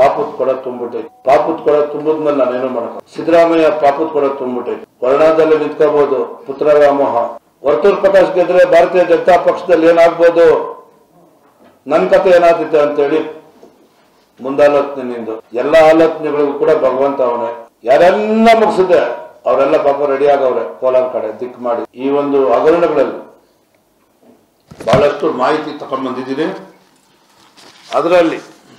ಪಾಪದ ಕೊಡ ತುಂಬಿಟ್ಟೈತಿ ಪಾಪದ ಕೊಡ ತುಂಬಿದ್ಮೇಲೆ ನಾನೇನು ಮಾಡಕ ಸಿದ್ದರಾಮಯ್ಯ ಪಾಪದ ಕೊಡ ತುಂಬಿಟ್ಟೈತಿ ವರ್ಣದಲ್ಲಿ ನಿಂತ್ಕೋಬಹುದು ಪುತ್ರ ವ್ಯಾಮೋಹ ವರ್ತೂರ್ ಪ್ರಕಾಶ್ ಗೆದ್ರೆ ಭಾರತೀಯ ಜನತಾ ಪಕ್ಷದಲ್ಲಿ ಏನಾಗ್ಬೋದು ನನ್ ಕತೆ ಏನಾಗ್ತಿದೆ ಅಂತೇಳಿ ಮುಂದಾಲೋಚನೆ ನಿಂದು ಎಲ್ಲ ಆಲೋಚನೆಗಳಿಗೂ ಕೂಡ ಭಗವಂತ ಅವನೇ ಯಾರೆಲ್ಲ ಮುಗಿಸಿದೆ ಅವರೆಲ್ಲ ಪಾಪ ರೆಡಿ ಆಗವ್ರೆ ಕೋಲಾರ ಕಡೆ ದಿಕ್ ಮಾಡಿ ಈ ಒಂದು ಹಗರಣಗಳಲ್ಲಿ ಬಹಳಷ್ಟು ಮಾಹಿತಿ ತಗೊಂಡ್ ಬಂದಿದ್ದೀನಿ ಅದರಲ್ಲಿ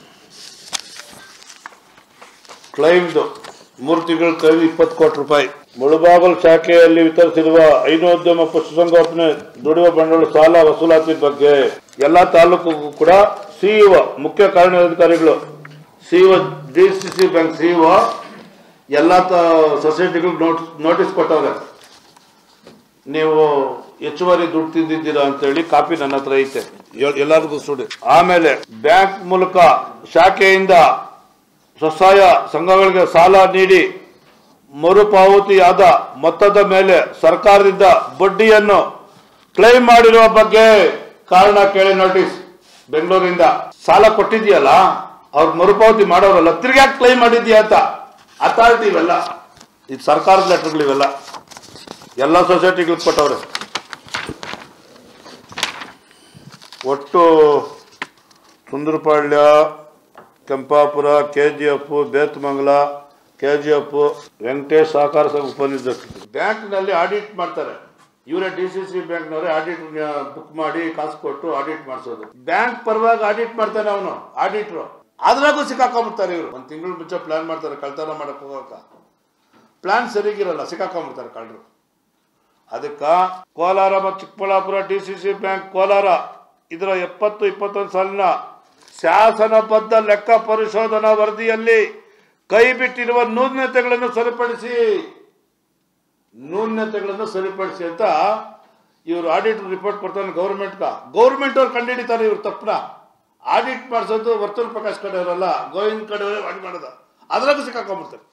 ಕ್ಲೈಮ್ದು ಮೂರು ತಿಂಗಳ ಕ್ಲೈಮ್ ಇಪ್ಪತ್ತು ಕೋಟಿ ರೂಪಾಯಿ ಮುಳುಬಾಗಲ್ ಶಾಖೆಯಲ್ಲಿ ವಿತರಿಸಿರುವ ಐನೋದ್ಯಮ ಪಶುಸಂಗೋಪನೆ ದುಡಿಯುವ ಬಂಡವಾಳ ಸಾಲ ವಸೂಲಾತಿ ಬಗ್ಗೆ ಎಲ್ಲಾ ತಾಲೂಕಿಗೂ ಕೂಡ ಸಿಇಒ ಮುಖ್ಯ ಕಾರ್ಯನಿರ್ವಹಣಾಧಿಕಾರಿಗಳು CEO D C C bank CEO ಎಲ್ಲ ಸೊಸೈಟಿಗಳು ನೋಟಿಸ್ ನೋಟಿಸ್ ಕೊಟ್ಟವ್ರೆ ನೀವು ಹೆಚ್ಚುವರಿ ದುಡ್ಡು ತಿಂದಿದ್ದೀರಾ ಅಂತೇಳಿ ಕಾಪಿ ನನ್ನ ಹತ್ರ ಐತೆ ಎಲ್- ಎಲ್ಲರಿಗೂ ಸುಡಿ ಆಮೇಲೆ ಬ್ಯಾಂಕ್ ಮೂಲಕ ಶಾಖೆಯಿಂದ ಸ್ವಸಹಾಯ ಸಂಘಗಳಿಗೆ ಸಾಲ ನೀಡಿ ಮರುಪಾವತಿಯಾದ ಮೊತ್ತದ ಮೇಲೆ ಸರ್ಕಾರದಿಂದ ಬಡ್ಡಿಯನ್ನು ಕ್ಲೈಮ್ ಮಾಡಿರುವ ಬಗ್ಗೆ ಕಾರಣ ಕೇಳಿ ನೋಟಿಸ್ ಬೆಂಗಳೂರಿಂದ ಸಾಲ ಕೊಟ್ಟಿದ್ಯಲ್ಲ ಅವ್ರು ಮರುಪಾವತಿ ಮಾಡೋರಲ್ಲ ತಿರ್ಗ್ಯಾಕ್ ಕ್ಲೈಮ್ ಮಾಡಿದ್ಯಾ ಅಂತ ಅಥಾರಿಟಿ ಇವೆಲ್ಲ ಇದು ಸರ್ಕಾರದ ಲೆಟರ್ಗಳು ಇವೆಲ್ಲ ಎಲ್ಲ ಸೊಸೈಟಿಗಳಿಗೆ ಕೊಟ್ಟವ್ರೆ ಒಟ್ಟು Sundarapalya Kempapura K G F Betamangala K G F Venkatesh ಸಹಕಾರ ಸಂಘ ಉಪನಿರ್ದೇಶಕರು ಬ್ಯಾಂಕ್ನಲ್ಲಿ ಆಡಿಟ್ ಮಾಡ್ತಾರೆ ಇವರೇ ಡಿ ಸಿ ಸಿ ಬ್ಯಾಂಕ್ನವರೇ ಆಡಿಟ್ ಬುಕ್ ಮಾಡಿ ಕಾಸು ಕೊಟ್ಟು ಆಡಿಟ್ ಮಾಡಿಸೋದು ಬ್ಯಾಂಕ್ ಪರವಾಗಿ ಆಡಿಟ್ ಮಾಡ್ತಾನೆ ಅವನು ಆಡಿಟ್ರು ಅದ್ರಾಗೂ ಸಿಕ್ಕಾಕೊಂಡ್ಬಿಡ್ತಾರೆ ಇವರು ಒಂದು ತಿಂಗಳು ಮುಂಚೆ ಪ್ಲಾನ್ ಮಾಡ್ತಾರೆ ಕಳ್ತನ ಮಾಡಕ್ ಹೋಗಕ್ಕ ಪ್ಲಾನ್ ಸರಿಗಿರಲ್ಲ ಸಿಕ್ಕಾಕೊಂಡ್ಬಿಡ್ತಾರೆ ಕಳ್ಳರು ಅದಕ್ಕ ಕೋಲಾರ ಮತ್ತು Chikkaballapura D C C bank Kolar ಇದರ ಎಪ್ಪತ್ತು ಇಪ್ಪತ್ತೊಂದು ಸಾಲಿನ ಶಾಸನಬದ್ಧ ಲೆಕ್ಕ ಪರಿಶೋಧನಾ ವರದಿಯಲ್ಲಿ ಕೈ ಬಿಟ್ಟಿರುವ ನ್ಯೂನತೆಗಳನ್ನು ಸರಿಪಡಿಸಿ ನ್ಯೂನತೆಗಳನ್ನು ಸರಿಪಡಿಸಿ ಅಂತ ಇವರು ಆಡಿಟ್ ರಿಪೋರ್ಟ್ ಕೊಡ್ತಾನೆ ಗೌರ್ಮೆಂಟ್ಗ ಗೌರ್ಮೆಂಟ್ ಅವ್ರು ಕಂಡುಹಿಡಿತಾರೆ ಇವ್ರು ತಪ್ಪನ ಆಡಿಟ್ ಮಾಡಿಸೋದು ವರ್ತೂರ್ ಪ್ರಕಾಶ್ ಕಡೆ ಅವರಲ್ಲ ಗೋವಿಂದ್ ಕಡೆ ಆಡಿಟ್ ಮಾಡೋದು ಅದ್ರಾಗೂ ಸಿಕ್ಕಾಕೊಂಡ್ಬಿಡ್ತಾರೆ